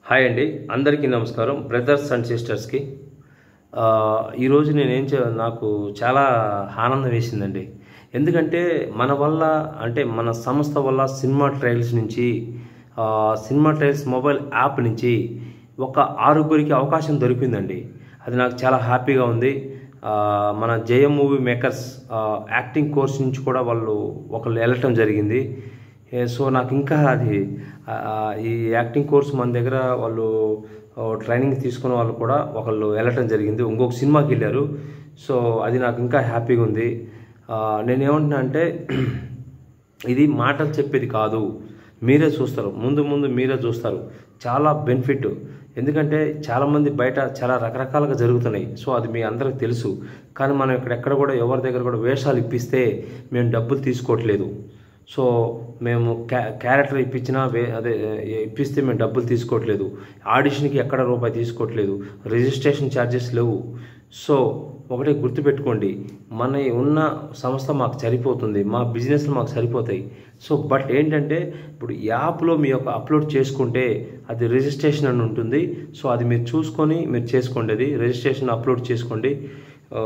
hi అండి అందరికీ నమస్కారం బ్రదర్స్ అండ్ సిస్టర్స్కి ఆ, ఈరోజు నేనేం చే నాకు చాలా ఆనందం వేసిందండి ఎందుకంటే మన వల్ల అంటే మన సంస్థ వల్ల సినిమా ట్రయల్స్ నుంచి ఆ, సినిమా ట్రయల్స్ మొబైల్ యాప్ నుంచి ఒక ఆరుగురికి అవకాశం దొరికిందండి అది నాకు చాలా హ్యాపీగా ఉంది ఆ, మన జయం మూవీ మేకర్స్ ఆ, యాక్టింగ్ కోర్స్ నుంచి కూడా వాళ్ళు ఒకళ్ళు వెళ్ళటం జరిగింది ఏ, సో నాకు ఇంకా అది ఆ, ఈ యాక్టింగ్ కోర్స్ మన దగ్గర వాళ్ళు ఆ, ట్రైనింగ్ తీసుకున్న వాళ్ళు కూడా ఒకళ్ళు వెళ్ళటం జరిగింది ఇంకొక సినిమాకి వెళ్ళారు సో అది నాకు ఇంకా హ్యాపీగా ఉంది ఆ, నేనేమంటున్నా అంటే ఇది మాటలు చెప్పేది కాదు మీరే చూస్తారు ముందు ముందు మీరే చూస్తారు చాలా బెనిఫిట్ ఎందుకంటే చాలామంది బయట చాలా రకరకాలుగా జరుగుతున్నాయి సో అది మీ అందరికి తెలుసు కానీ మనం ఇక్కడెక్కడ కూడా ఎవరి దగ్గర కూడా వేషాలు ఇప్పిస్తే మేము డబ్బులు తీసుకోవట్లేదు సో మేము క్యా క్యారెక్టర్ ఇప్పించినా వే అదే ఏ, ఇప్పిస్తే మేము డబ్బులు తీసుకోవట్లేదు ఆడిషన్కి ఎక్కడ రూపాయి తీసుకోవట్లేదు రిజిస్ట్రేషన్ ఛార్జెస్ లేవు సో ఒకటే గుర్తుపెట్టుకోండి మన ఉన్న సంస్థ మాకు సరిపోతుంది మా బిజినెస్లు మాకు సరిపోతాయి సో బట్ ఏంటంటే ఇప్పుడు యాప్లో మీ యొక్క అప్లోడ్ చేసుకుంటే అది రిజిస్ట్రేషన్ అని ఉంటుంది సో అది మీరు చూసుకొని మీరు చేసుకోండి అది రిజిస్ట్రేషన్ అప్లోడ్ చేసుకోండి ఆ,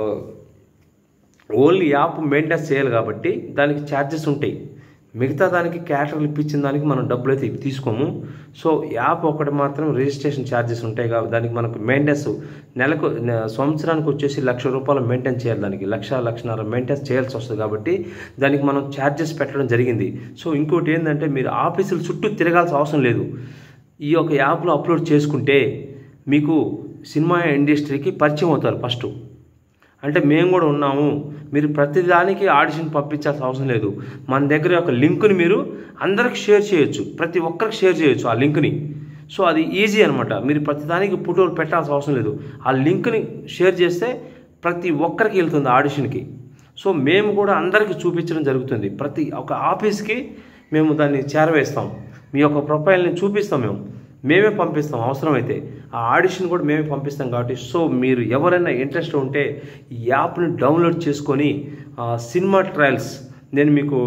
ఓన్లీ యాప్ మెయింటెనెన్స్ చేయాలి కాబట్టి దానికి ఛార్జెస్ ఉంటాయి మిగతా దానికి క్యాటర్లు ఇప్పించిన దానికి మనం డబ్బులు అయితే తీసుకోము సో యాప్ ఒకటి మాత్రం రిజిస్ట్రేషన్ ఛార్జెస్ ఉంటాయి కాబట్టి దానికి మనకు మెయింటెనెన్స్ నెలకు నె- సంవత్సరానికి వచ్చేసి లక్ష రూపాయలు మెయింటైన్ చేయాలి దానికి లక్ష లక్షన్నర మెయింటెనెన్స్ చేయాల్సి వస్తుంది కాబట్టి దానికి మనం ఛార్జెస్ పెట్టడం జరిగింది సో ఇంకోటి ఏంటంటే మీరు ఆఫీసుల చుట్టూ తిరగాల్సిన అవసరం లేదు ఈ యొక్క యాప్లో అప్లోడ్ చేసుకుంటే మీకు సినిమా ఇండస్ట్రీకి పరిచయం అవుతారు ఫస్ట్ అంటే మేము కూడా ఉన్నాము మీరు ప్రతిదానికి ఆడిషన్ పంపించాల్సిన అవసరం లేదు మన దగ్గర ఒక లింక్ని మీరు అందరికి షేర్ చేయొచ్చు ప్రతి ఒక్కరికి షేర్ చేయొచ్చు ఆ లింక్ని సో అది ఈజీ అనమాట మీరు ప్రతిదానికి ఫోటోలు పెట్టాల్సిన అవసరం లేదు ఆ లింక్ని షేర్ చేస్తే ప్రతి ఒక్కరికి వెళ్తుంది ఆడిషన్కి సో మేము కూడా అందరికీ చూపించడం జరుగుతుంది ప్రతి ఒక ఆఫీస్కి మేము దాన్ని చేరవేస్తాం మీ యొక్క ప్రొఫైల్ని చూపిస్తాం మేము మేమే పంపిస్తాం అవసరమైతే ఆ ఆడిషన్ కూడా మేమే పంపిస్తాం కాబట్టి సో మీరు ఎవరైనా ఇంట్రెస్ట్ ఉంటే ఈ యాప్ని డౌన్లోడ్ చేసుకొని ఆ, సినిమా ట్రయల్స్ నేను మీకు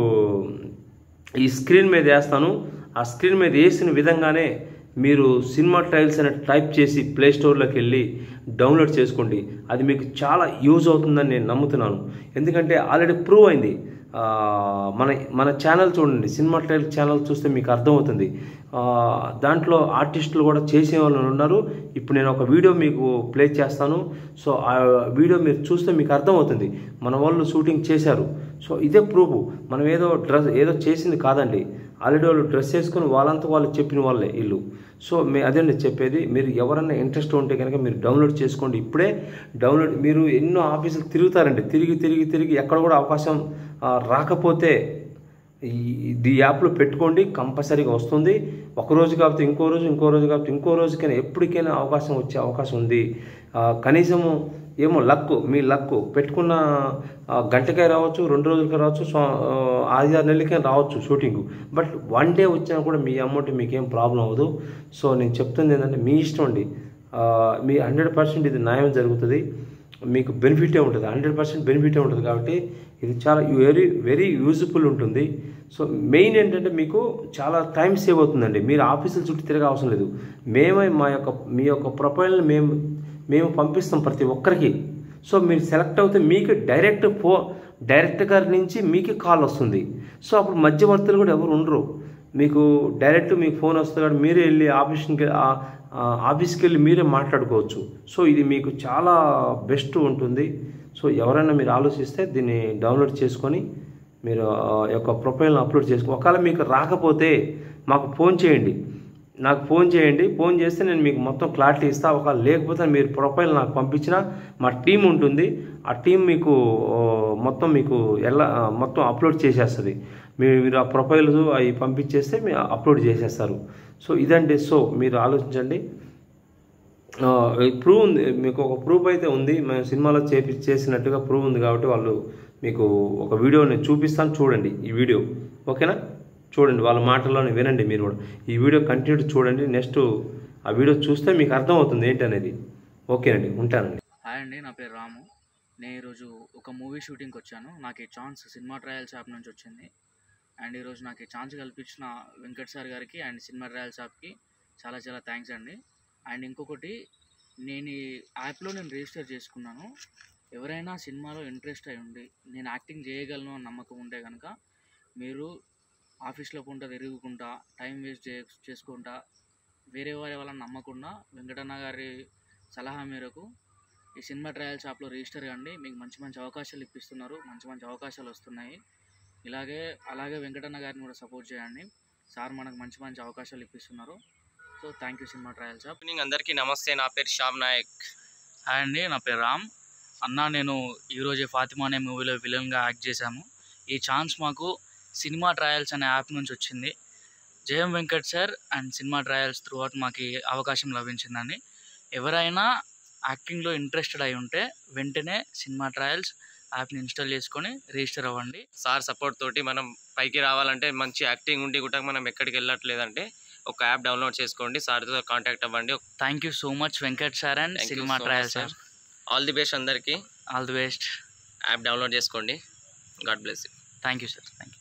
ఈ స్క్రీన్ మీద వేస్తాను ఆ స్క్రీన్ మీద వేసిన విధంగానే మీరు సినిమా ట్రయల్స్ అనే టైప్ చేసి ప్లే స్టోర్లోకి వెళ్ళి డౌన్లోడ్ చేసుకోండి అది మీకు చాలా యూజ్ అవుతుందని నేను నమ్ముతున్నాను ఎందుకంటే ఆల్రెడీ ప్రూవ్ అయింది ఆ, మన మన ఛానల్ చూడండి సినిమా ట్రయల్ ఛానల్ చూస్తే మీకు అర్థమవుతుంది ఆ, దాంట్లో ఆర్టిస్టులు కూడా చేసే వాళ్ళు ఉన్నారు ఇప్పుడు నేను ఒక వీడియో మీకు ప్లే చేస్తాను సో ఆ వీడియో మీరు చూస్తే మీకు అర్థమవుతుంది మన వాళ్ళు షూటింగ్ చేశారు సో ఇదే ప్రూఫ్ మనం ఏదో డ్రెస్ ఏదో చేసింది కాదండి ఆల్రెడీ వాళ్ళు డ్రెస్ వేసుకుని వాళ్ళంతా వాళ్ళు చెప్పిన వాళ్ళే ఇల్లు సో మీ అదండి చెప్పేది మీరు ఎవరైనా ఇంట్రెస్ట్ ఉంటే కనుక మీరు డౌన్లోడ్ చేసుకోండి ఇప్పుడే డౌన్లోడ్ మీరు ఎన్నో ఆఫీసులు తిరుగుతారండి తిరిగి తిరిగి తిరిగి ఎక్కడ కూడా అవకాశం ఆ, రాకపోతే ఈ ఈ యాప్లో పెట్టుకోండి కంపల్సరీగా వస్తుంది ఒక రోజు కాకపోతే ఇంకో రోజు ఇంకో రోజు కాకపోతే ఇంకో రోజుకైనా ఎప్పటికైనా అవకాశం వచ్చే అవకాశం ఉంది ఆ, కనీసము ఏమో లక్ మీ లక్ పెట్టుకున్న ఆ, గంటకే రావచ్చు రెండు రోజులకే రావచ్చు సో ఆ, ఐదు ఆరు నెలలకే రావచ్చు షూటింగ్ బట్ వన్ డే వచ్చినా కూడా మీ అమౌంట్ మీకేం ప్రాబ్లం అవ్వదు సో నేను చెప్తుంది ఏంటంటే మీ ఇష్టం అండి ఆ, మీ హండ్రెడ్ పర్సెంట్ ఇది న్యాయం జరుగుతుంది మీకు బెనిఫిటే ఉంటుంది హండ్రెడ్ పర్సెంట్ బెనిఫిటే ఉంటుంది కాబట్టి ఇది చాలా వెరీ వెరీ యూజ్ఫుల్ ఉంటుంది సో మెయిన్ ఏంటంటే మీకు చాలా టైం సేవ్ అవుతుందండి మీరు ఆఫీసుల చుట్టూ తిరగ అవసరం లేదు మేమే మా యొక్క మీ యొక్క ప్రొఫైల్ని మేము మేము పంపిస్తాం ప్రతి ఒక్కరికి సో మీరు సెలెక్ట్ అవుతే మీకు డైరెక్ట్ ఫో డైరెక్ట్ గారి నుంచి మీకు కాల్ వస్తుంది సో అప్పుడు మధ్యవర్తులు కూడా ఎవరు ఉండరు మీకు డైరెక్ట్ మీకు ఫోన్ వస్తుంది కాబట్టి మీరే వెళ్ళి ఆఫీస్కి ఆ- ఆ ఆఫీస్కి వెళ్ళి మీరే మాట్లాడుకోవచ్చు సో ఇది మీకు చాలా బెస్ట్ ఉంటుంది సో ఎవరైనా మీరు ఆలోచిస్తే దీన్ని డౌన్లోడ్ చేసుకొని మీరు ఆ యొక్క ప్రొఫైల్ని అప్లోడ్ చేసుకో ఒకవేళ మీకు రాకపోతే మాకు ఫోన్ చేయండి నాకు ఫోన్ చేయండి ఫోన్ చేస్తే నేను మీకు మొత్తం క్లారిటీ ఇస్తా ఒకవేళ లేకపోతే మీరు ప్రొఫైల్ నాకు పంపించిన మా టీం ఉంటుంది ఆ టీం మీకు ఆ, మొత్తం మీకు ఎలా ఆ, మొత్తం అప్లోడ్ చేసేస్తుంది మీరు మీరు ఆ ప్రొఫైల్స్ అవి పంపించేస్తే మీరు అప్లోడ్ చేసేస్తారు సో ఇదండి సో మీరు ఆలోచించండి ప్రూవ్ ఉంది మీకు ఒక ప్రూఫ్ అయితే ఉంది మేము సినిమాలో చేపి చేసినట్టుగా ప్రూవ్ ఉంది కాబట్టి వాళ్ళు మీకు ఒక వీడియో నేను చూపిస్తాను చూడండి ఈ వీడియో ఓకేనా చూడండి వాళ్ళ మాటల్లోనే వినండి మీరు కూడా ఈ వీడియో కంటిన్యూ చూడండి నెక్స్ట్ ఆ వీడియో చూస్తే మీకు అర్థమవుతుంది ఏంటనేది ఓకేనండి ఉంటానండి హాయ్ అండి నా పేరు రాము నేను ఈరోజు ఒక మూవీ షూటింగ్కి వచ్చాను నాకు ఈ ఛాన్స్ సినిమా ట్రయల్స్ యాప్ నుంచి వచ్చింది అండ్ ఈరోజు నాకు ఈ ఛాన్స్ కల్పించిన వెంకట్ సార్ గారికి అండ్ సినిమా ట్రయల్స్ యాప్కి చాలా చాలా థ్యాంక్స్ అండి అండ్ ఇంకొకటి నేను ఈ యాప్లో నేను రిజిస్టర్ చేసుకున్నాను ఎవరైనా సినిమాలో ఇంట్రెస్ట్ అయి ఉండి నేను యాక్టింగ్ చేయగలను అని నమ్మకం ఉంటే కనుక మీరు ఆఫీస్లో పూట తిరుగుకుంటా టైం వేస్ట్ చే చేసుకుంటా వేరే వారి వాళ్ళని నమ్మకుండా వెంకటన్న గారి సలహా మేరకు ఈ సినిమా ట్రయల్ షాప్లో రిజిస్టర్ కండి మీకు మంచి మంచి అవకాశాలు ఇప్పిస్తున్నారు మంచి మంచి అవకాశాలు వస్తున్నాయి ఇలాగే అలాగే వెంకటన్న గారిని కూడా సపోర్ట్ చేయండి సార్ మనకు మంచి మంచి అవకాశాలు ఇప్పిస్తున్నారు so thank you cinema trial shop evening అందరికీ నమస్తే నా పేరు శ్యామ్ నాయక్ హాయ్ అండి నా పేరు రామ్ అన్న నేను ఈరోజే ఫాతిమా అనే మూవీలో విలన్గా యాక్ట్ చేశాము ఈ ఛాన్స్ మాకు సినిమా ట్రయల్స్ అనే యాప్ నుంచి వచ్చింది Jayam Venkat sir and cinema trials throughout మాకు ఈ అవకాశం లభించిందండి ఎవరైనా యాక్టింగ్లో ఇంట్రెస్టెడ్ అయి ఉంటే వెంటనే సినిమా ట్రయల్స్ యాప్ని ఇన్స్టాల్ చేసుకొని రిజిస్టర్ అవ్వండి సార్ సపోర్ట్ తోటి మనం పైకి రావాలంటే మంచి యాక్టింగ్ ఉండి కూడా మనం ఎక్కడికి వెళ్ళట్లేదంటే ఒక యాప్ డౌన్లోడ్ చేసుకోండి సార్తో కాంటాక్ట్ అవ్వండి thank you so much Venkat sir and Thank you cinema so trial much, sir all the best అందరికీ all the best app download చేసుకోండి God bless you thank you sir thank you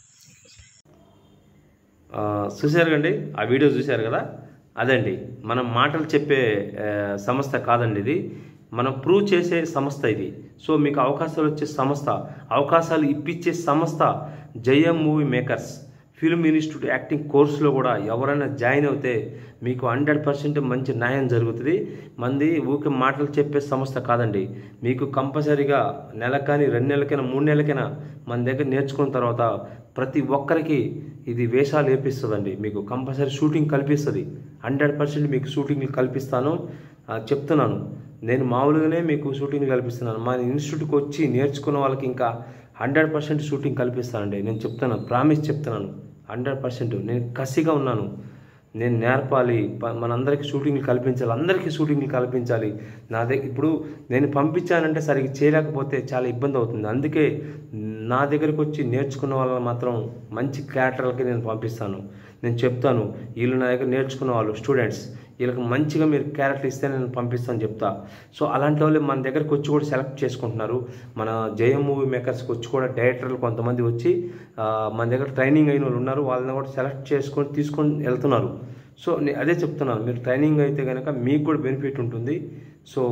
ఆ, చూశారు కండి ఆ video చూశారు కదా అదండి మనం మాటలు చెప్పే ఆ, సంస్థ కాదండి ఇది మనం ప్రూవ్ చేసే సంస్థ ఇది సో మీకు అవకాశాలు వచ్చే సంస్థ అవకాశాలు ఇప్పించే సంస్థ Jayam movie makers film institute acting కోర్సులో కూడా ఎవరైనా జాయిన్ అవుతే మీకు హండ్రెడ్ పర్సెంట్ మంచి న్యాయం జరుగుతుంది మంది ఊకే మాటలు చెప్పే సంస్థ కాదండి మీకు కంపల్సరీగా నెల కానీ రెండు నెలలకైనా మూడు నెలలకైనా మన దగ్గర నేర్చుకున్న తర్వాత ప్రతి ఒక్కరికి ఇది వేషాలు వేపిస్తుందండి మీకు కంపల్సరీ షూటింగ్ కల్పిస్తుంది హండ్రెడ్ పర్సెంట్ మీకు షూటింగ్ కల్పిస్తాను ఆ, చెప్తున్నాను నేను మామూలుగానే మీకు షూటింగ్ కల్పిస్తున్నాను మా ఇన్స్టిట్యూట్కి వచ్చి నేర్చుకున్న వాళ్ళకి ఇంకా హండ్రెడ్ పర్సెంట్ షూటింగ్ కల్పిస్తానండి నేను చెప్తున్నాను ప్రామిస్ చెప్తున్నాను హండ్రెడ్ పర్సెంట్ నేను కసిగా ఉన్నాను నేను నేర్పాలి ప- మనందరికీ షూటింగ్లు కల్పించాలి అందరికీ షూటింగ్లు కల్పించాలి నా దగ్గర ఇప్పుడు నేను పంపించానంటే సరిగ్గా చేయలేకపోతే చాలా ఇబ్బంది అవుతుంది అందుకే నా దగ్గరికి వచ్చి నేర్చుకున్న వాళ్ళని మాత్రం మంచి క్యారెక్టర్లకి నేను పంపిస్తాను నేను చెప్తాను వీళ్ళు నా దగ్గర నేర్చుకున్న వాళ్ళు స్టూడెంట్స్ వీళ్ళకి మంచిగా మీరు క్యారెక్టర్ ఇస్తే నేను పంపిస్తాను చెప్తా సో అలాంటి వాళ్ళు మన దగ్గరకు వచ్చి కూడా సెలెక్ట్ చేసుకుంటున్నారు మన జయం మూవీ మేకర్స్కి వచ్చి కూడా డైరెక్టర్లు కొంతమంది వచ్చి ఆ, మన దగ్గర ట్రైనింగ్ అయిన వాళ్ళు ఉన్నారు వాళ్ళని కూడా సెలెక్ట్ చేసుకొని తీసుకొని వెళ్తున్నారు సో నేను అదే చెప్తున్నాను మీరు ట్రైనింగ్ అయితే కనుక మీకు కూడా బెనిఫిట్ ఉంటుంది సో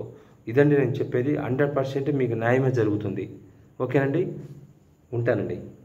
ఇదండి నేను చెప్పేది హండ్రెడ్ పర్సెంట్ మీకు న్యాయమే జరుగుతుంది ఓకేనండి ఉంటానండి